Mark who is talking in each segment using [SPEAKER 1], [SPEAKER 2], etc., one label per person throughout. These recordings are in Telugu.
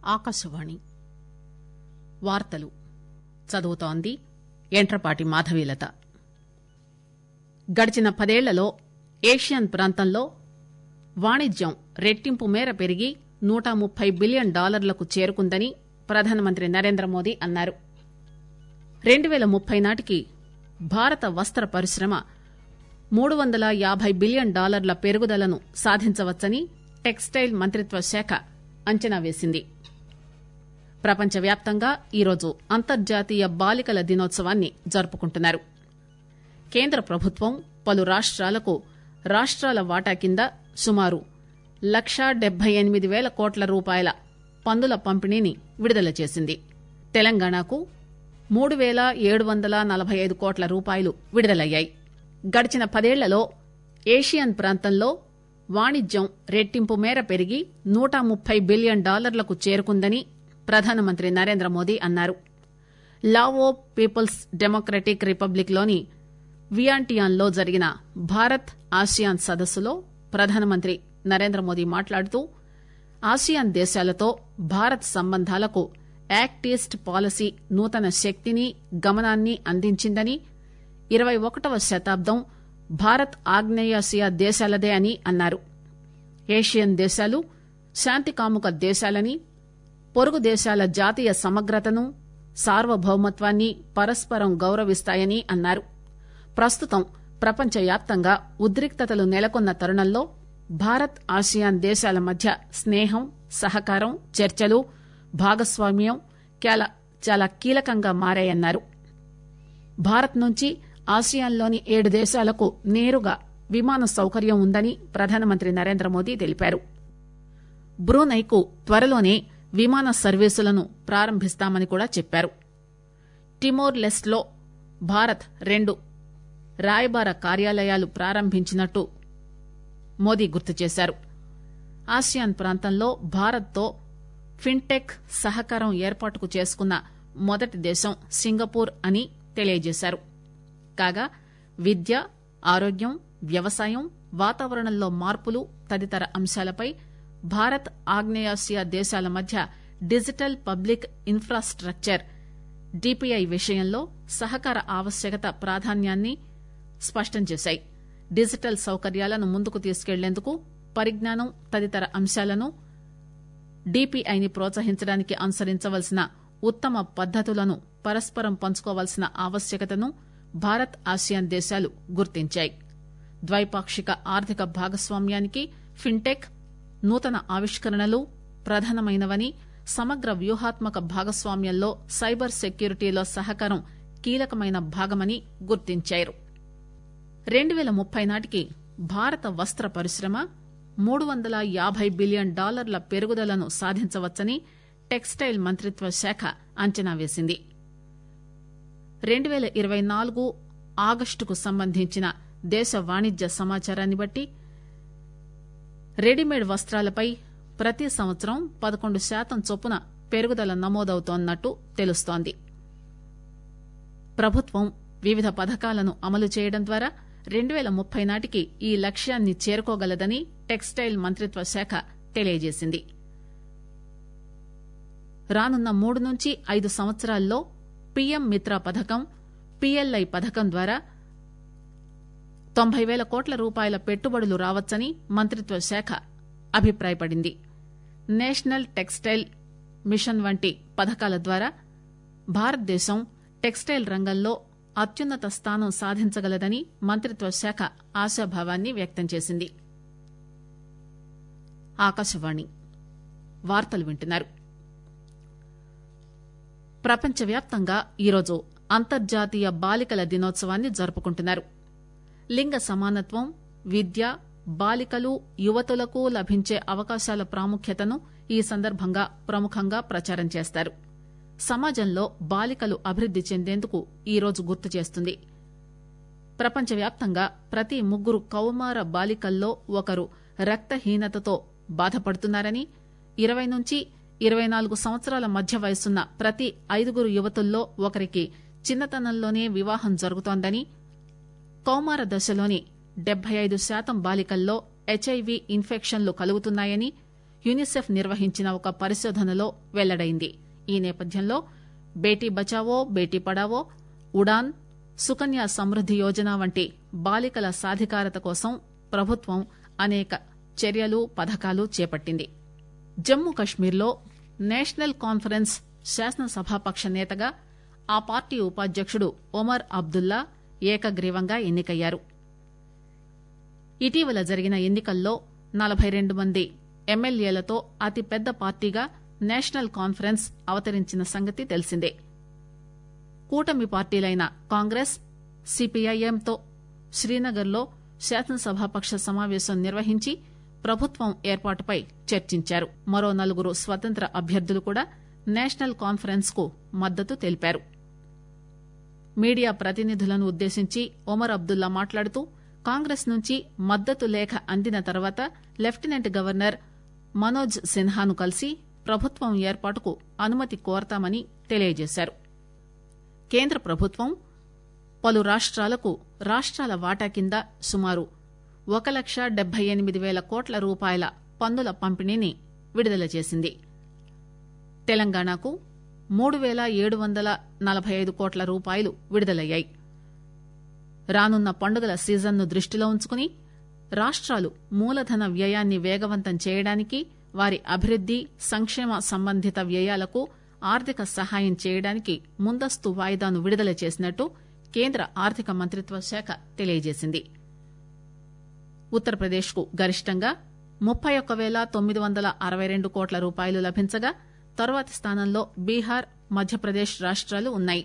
[SPEAKER 1] ఆకాశవాణి వార్తలు చదువుతోంది యంట్రపాటి మాధవీలత గడిచిన పదేళ్లలో ఏషియన్ ప్రాంతంలో వాణిజ్యం రెట్టింపు మేర పెరిగి నూట ముప్పై బిలియన్ డాలర్లకు చేరుకుందని ప్రధానమంత్రి నరేంద్రమోదీ అన్నారు రెండు పేల ముప్పై నాటికి భారత వస్త పరిశ్రమ మూడు వందల యాబై బిలియన్ డాలర్ల పెరుగుదలను సాధించవచ్చని టెక్స్టైల్ మంత్రిత్వ శాఖ అంచనా వేసింది ప్రపంచవ్యాప్తంగా ఈరోజు అంతర్జాతీయ బాలికల దినోత్సవాన్ని జరుపుకుంటున్నారు కేంద్ర ప్రభుత్వం పలు రాష్ట్రాలకు రాష్ట్రాల వాటా కింద సుమారు లక్షా డెబ్బై ఎనిమిది పేల కోట్ల రూపాయల పన్నుల పంపిణీని విడుదల చేసింది తెలంగాణకు మూడు పేల ఏడు వందల నలభై ఐదు కోట్ల రూపాయలు విడుదలయ్యాయి గడిచిన పదేళ్లలో ఏషియన్ ప్రాంతంలో వాణిజ్యం రెట్టింపు మేర పెరిగి నూట ముప్పై బిలియన్ డాలర్లకు చేరుకుందని ప్రధానమంత్రి నరేంద్ర మోదీ అన్నారు లావో పీపుల్స్ డెమోక్రటిక్ రిపబ్లిక్ లోని వియాంటియాన్లో జరిగిన భారత్ ఆసియాన్ సదస్సులో ప్రధానమంత్రి నరేంద్ర మోదీ మాట్లాడుతూ ఆసియాన్ దేశాలతో భారత్ సంబంధాలకు యాక్ట్ ఈస్ట్ పాలసీ నూతన శక్తిని గమనాన్ని అందించిందని ఇరవై ఒకటవ శతాబ్దం భారత్ ఆగ్నేయాసియా దేశాలదే అని అన్నారు ఏషియన్ దేశాలు శాంతికాముక దేశాలని పొరుగు దేశాల జాతీయ సమగ్రతను సార్వభౌమత్వాన్ని పరస్పరం గౌరవిస్తాయని అన్నారు ప్రస్తుతం ప్రపంచవ్యాప్తంగా ఉద్రిక్తతలు నెలకొన్న తరుణంలో భారత్ ఆసియాన్ దేశాల మధ్య స్నేహం సహకారం చర్చలు భాగస్వామ్యం చాలా కీలకంగా మారాయన్నారు భారత్ నుంచి ఆసియాన్లోని ఏడు దేశాలకు నేరుగా విమాన సౌకర్యం ఉందని ప్రధానమంత్రి నరేంద్ర మోదీ తెలిపారు బ్రూనైకు త్వరలోనే విమాన సర్వీసులను ప్రారంభిస్తామని కూడా చెప్పారు టిమోర్ లెస్ట్లో భారత్ రెండు రాయబార కార్యాలయాలు ప్రారంభించినట్టు మోదీ గుర్తు చేశారు ఆసియాన్ ప్రాంతంలో భారత్తో ఫిన్టెక్ సహకారం ఏర్పాటుకు చేసుకున్న మొదటి దేశం సింగపూర్ అని తెలియజేశారు కాగా విద్య ఆరోగ్యం వ్యవసాయం వాతావరణంలో మార్పులు తదితర అంశాలపై భారత్ ఆగ్నేయాసియా దేశాల మధ్య డిజిటల్ పబ్లిక్ ఇన్ఫ్రాస్టక్చర్ డిపిఐ విషయంలో సహకార ఆవశ్యకత ప్రాధాన్యాన్ని స్పష్టం చేశాయి డిజిటల్ సౌకర్యాలను ముందుకు తీసుకెళ్లేందుకు పరిజ్ఞానం తదితర అంశాలను డిపిఐని ప్రోత్సహించడానికి అనుసరించవలసిన ఉత్తమ పద్దతులను పరస్పరం పంచుకోవాల్సిన ఆవశ్యకతను భారత్ ఆసియాన్ దేశాలు గుర్తించాయి ద్వైపాక్షిక ఆర్థిక భాగస్వామ్యానికి ఫిన్టెక్ నూతన ఆవిష్కరణలు ప్రధానమైనవని సమగ్ర వ్యూహాత్మక భాగస్వామ్యంలో సైబర్ సెక్యూరిటీలో సహకారం కీలకమైన భాగమని గుర్తించారు రెండు పేల ముప్పై నాటికి భారత వస్త పరిశ్రమ మూడు వందల యాబై బిలియన్ డాలర్ల పెరుగుదలను సాధించవచ్చని టెక్స్టైల్ మంత్రిత్వ శాఖ అంచనా వేసింది రెండు పేల ఇరవై నాలుగు ఆగస్టుకు సంబంధించిన దేశ వాణిజ్య సమాచారాన్ని బట్టి రెడీమేడ్ వస్త్రాలపై ప్రతి సంవత్సరం పదకొండు శాతం చొప్పున పెరుగుదల నమోదవుతోన్నట్టు తెలుస్తోంది ప్రభుత్వం వివిధ పథకాలను అమలు చేయడం ద్వారా రెండు పేల ముప్పై నాటికి ఈ లక్ష్యాన్ని చేరుకోగలదని టెక్స్టైల్ మంత్రిత్వ శాఖ తెలియజేసింది రానున్న మూడు నుంచి ఐదు సంవత్సరాల్లో పీఎం మిత్ర పథకం పీఎల్ఐ పథకం ద్వారా తొంభై పేల కోట్ల రూపాయల పెట్టుబడులు రావచ్చని మంత్రిత్వ శాఖ అభిప్రాయపడింది నేషనల్ టెక్స్టైల్ మిషన్ వంటి పథకాల ద్వారా భారతదేశం టెక్స్టైల్ రంగంలో అత్యున్నత స్థానం సాధించగలదని మంత్రిత్వ శాఖ ఆశాభావాన్ని వ్యక్తం చేసింది ఆకాశవాణి వార్తలు వింటున్నారు ప్రపంచవ్యాప్తంగా ఈరోజు అంతర్జాతీయ బాలికల దినోత్సవాన్ని జరుపుకుంటున్నారు లింగ సమానత్వం విద్య బాలికలు యువతులకు లభించే అవకాశాల ప్రాముఖ్యతను ఈ సందర్భంగా ప్రముఖంగా ప్రచారం చేస్తారు సమాజంలో బాలికలు అభివృద్ది చెందేందుకు ఈరోజు గుర్తు చేస్తుంది ప్రపంచవ్యాప్తంగా ప్రతి ముగ్గురు కౌమార బాలికల్లో ఒకరు రక్తహీనతతో బాధపడుతున్నారని ఇరవై నుంచి ఇరవై నాలుగు సంవత్సరాల మధ్య వయసున్న ప్రతి ఐదుగురు యువతుల్లో ఒకరికి చిన్నతనంలోనే వివాహం జరుగుతోందని కౌమార దశలోని డెబ్బై ఐదు శాతం బాలికల్లో హెచ్ఐవి ఇన్ఫెక్షన్లు కలుగుతున్నాయని యునిసెఫ్ నిర్వహించిన ఒక పరిశోధనలో వెల్లడైంది ఈ నేపథ్యంలో బేటీ బచావో బేటీ పడావో ఉడాన్ సుకన్య సమృద్ది యోజన వంటి బాలికల సాధికారత కోసం ప్రభుత్వం అనేక చర్యలు పథకాలు చేపట్టింది జమ్మూ కశ్మీర్లో నేషనల్ కాన్ఫరెన్స్ శాసనసభాపక్ష నేతగా ఆ పార్టీ ఉపాధ్యకుడు ఒమర్ అబ్దుల్లా ఏకగ్రీవంగా ఎన్నికయ్యారు ఇటీవల జరిగిన ఎన్నికల్లో నలభై రెండు మంది ఎమ్మెల్యేలతో అతిపెద్ద పార్టీగా నేషనల్ కాన్ఫరెన్స్ అవతరించిన సంగతి తెలిసిందే కూటమి పార్టీలైన కాంగ్రెస్ సిపిఐఎంతో శ్రీనగర్లో శాసనసభాపక్ష సమావేశం నిర్వహించి ప్రభుత్వం ఏర్పాటుపై చర్చించారు మరో నలుగురు స్వతంత్ర అభ్యర్థులు కూడా నేషనల్ కాన్ఫరెన్స్ కు మద్దతు తెలిపారు మీడియా ప్రతినిధులను ఉద్దేశించి ఒమర్ అబ్దుల్లా మాట్లాడుతూ కాంగ్రెస్ నుంచి మద్దతు లేఖ అందిన తర్వాత లెఫ్టినెంట్ గవర్నర్ మనోజ్ సిన్హాను కలిసి ప్రభుత్వం ఏర్పాటుకు అనుమతి కోరతామని తెలియజేశారు కేంద్ర ప్రభుత్వం పలు రాష్ట్రాలకు రాష్ట్రాల వాటా కింద సుమారు ఒక లక్ష డెబ్బై ఎనిమిది పేల కోట్ల రూపాయల పన్నుల పంపిణీని విడుదల చేసింది తెలంగాణకు మూడు పేల ఏడు వందల నలభై ఐదు కోట్ల రూపాయలు విడుదలయ్యాయి రానున్న పండుగల సీజన్ను దృష్టిలో ఉంచుకుని రాష్ట్రాలు మూలధన వ్యయాన్ని వేగవంతం చేయడానికి వారి అభివృద్ది సంక్షేమ సంబంధిత వ్యయాలకు ఆర్థిక సహాయం చేయడానికి ముందస్తు వాయిదాను విడుదల చేసినట్టు కేంద్ర ఆర్థిక మంత్రిత్వ శాఖ తెలియజేసింది ఉత్తరప్రదేశ్ కు గరిష్టంగా ముప్పై ఒక్క పేల తొమ్మిది వందల అరవై రెండు కోట్ల రూపాయలు లభించగా తరువాతి స్థానంలో బీహార్ మధ్యప్రదేశ్ రాష్ట్రాలు ఉన్నాయి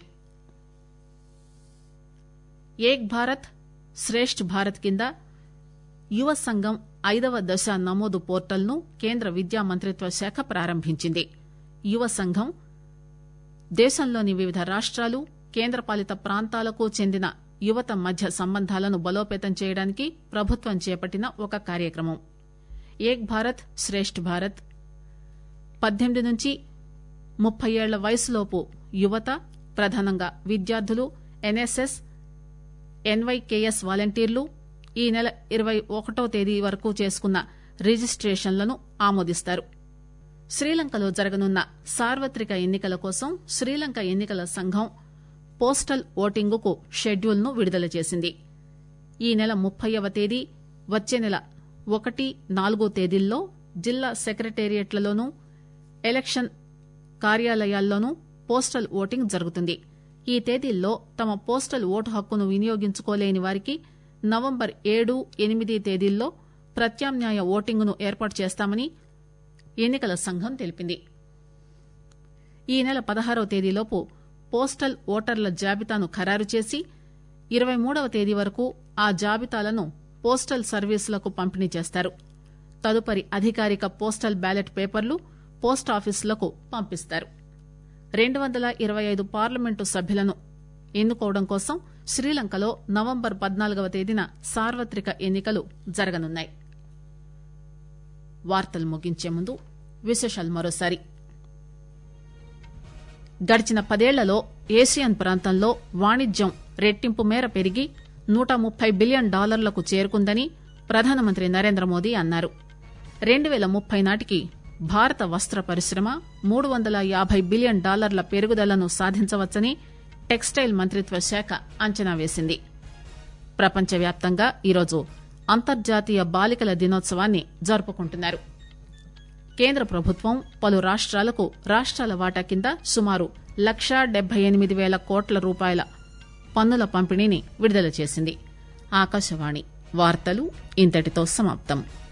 [SPEAKER 1] ఏక్ భారత్ శ్రేష్ఠ్ భారత్ కింద యువ సంఘం ఐదవ దశ నమోదు పోర్టల్ ను కేంద్ర విద్యా మంత్రిత్వ శాఖ ప్రారంభించింది యువ సంఘం దేశంలోని వివిధ రాష్ట్రాలు కేంద్రపాలిత ప్రాంతాలకు చెందిన యువత మధ్య సంబంధాలను బలోపేతం చేయడానికి ప్రభుత్వం చేపట్టిన ఒక కార్యక్రమం ఏక్ భారత్ శ్రేష్ఠ్ భారత్ పద్దెనిమిది నుంచి ముప్పై ఏళ్ల వయసులోపు యువత ప్రధానంగా విద్యార్థులు ఎన్ఎస్ఎస్ ఎన్వైకేఎస్ వాలంటీర్లు ఈ నెల ఇరవై ఒకటో తేదీ వరకు చేసుకున్న రిజిస్టేషన్లను ఆమోదిస్తారు శ్రీలంకలో జరగనున్న సార్వత్రిక ఎన్నికల కోసం శ్రీలంక ఎన్నికల సంఘం పోస్టల్ ఓటింగుకు షెడ్యూల్ ను విడుదల చేసింది ఈ నెల ముప్పైవ తేదీ వచ్చే నెల ఒకటి నాలుగో తేదీల్లో జిల్లా సెక్రటేరియట్లలోనూ ఎలక్షన్ కార్యాలయాల్లోనూ పోస్టల్ ఓటింగ్ జరుగుతుంది ఈ తేదీల్లో తమ పోస్టల్ ఓటు హక్కును వినియోగించుకోలేని వారికి నవంబర్ ఏడు ఎనిమిది తేదీల్లో ప్రత్యామ్నాయ ఓటింగును ఏర్పాటు చేస్తామని ఎన్నికల సంఘం తెలిపింది ఈ నెల పదహారవ తేదీలోపు పోస్టల్ ఓటర్ల జాబితాను ఖరారు చేసి ఇరవై మూడవ తేదీ వరకు ఆ జాబితాలను పోస్టల్ సర్వీసులకు పంపిణీ చేస్తారు తదుపరి అధికారిక పోస్టల్ బ్యాలెట్ పేపర్లు పోస్టాఫీసులకు పంపిస్తారు రెండు వందల ఇరవై ఐదు పార్లమెంటు సభ్యులను ఎన్నుకోవడం కోసం శ్రీలంకలో నవంబర్ పద్నాలుగవ తేదీన సార్వత్రిక ఎన్నికలు జరగనున్నాయి వార్తలు ముగించే ముందు విశేషాలు మరోసారి గడిచిన పదేళ్లలో ఏసియన్ ప్రాంతంలో వాణిజ్యం రెట్టింపు మేర పెరిగి నూట ముప్పై బిలియన్ డాలర్లకు చేరుకుందని ప్రధానమంత్రి నరేంద్ర మోదీ అన్నారు రెండు పేల ముప్పై నాటికి భారత వస్త్ర పరిశ్రమ మూడు వందల యాభై బిలియన్ డాలర్ల పెరుగుదలను సాధించవచ్చని టెక్స్టైల్ మంత్రిత్వ శాఖ అంచనా వేసింది ప్రపంచవ్యాప్తంగా ఈరోజు అంతర్జాతీయ బాలికల దినోత్సవాన్ని జరుపుకుంటున్నారు కేంద్ర ప్రభుత్వం పలు రాష్ట్రాలకు రాష్ట్రాల వాటా కింద సుమారు లక్షా డెబ్బై ఎనిమిది వేల కోట్ల రూపాయల పన్నుల పంపిణీని విడుదల చేసింది ఆకాశవాణి వార్తలు ఇంతటితో సమాప్తం